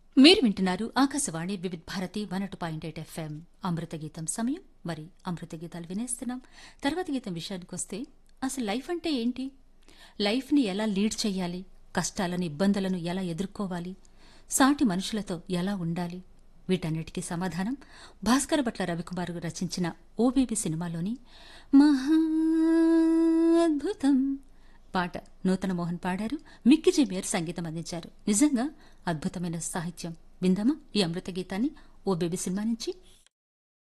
మీరు వింటున్నారు ఆకాశవాణి వివిధ్ భారతి వన్ అటు పాయింట్ ఎయిట్ ఎఫ్ఎం అమృత గీతం సమయం మరి అమృత గీతాలు వినేస్తున్నాం తర్వాత గీతం విషయానికి వస్తే అసలు లైఫ్ అంటే ఏంటి లైఫ్ని ఎలా లీడ్ చేయాలి కష్టాలను ఇబ్బందులను ఎలా ఎదుర్కోవాలి సాటి మనుషులతో ఎలా ఉండాలి వీటన్నిటికీ సమాధానం భాస్కర భట్ల రవికుమార్ రచించిన ఓబీబీ సినిమాలోని మహా అద్భుతం పాట నూతన మోహన్ పాడారు మిక్కి జేమియర్ సంగీతం అందించారు నిజంగా అద్భుతమైన సాహిత్యం విందామా ఈ అమృత గీతాన్ని ఓ బేబీ సినిమా నుంచి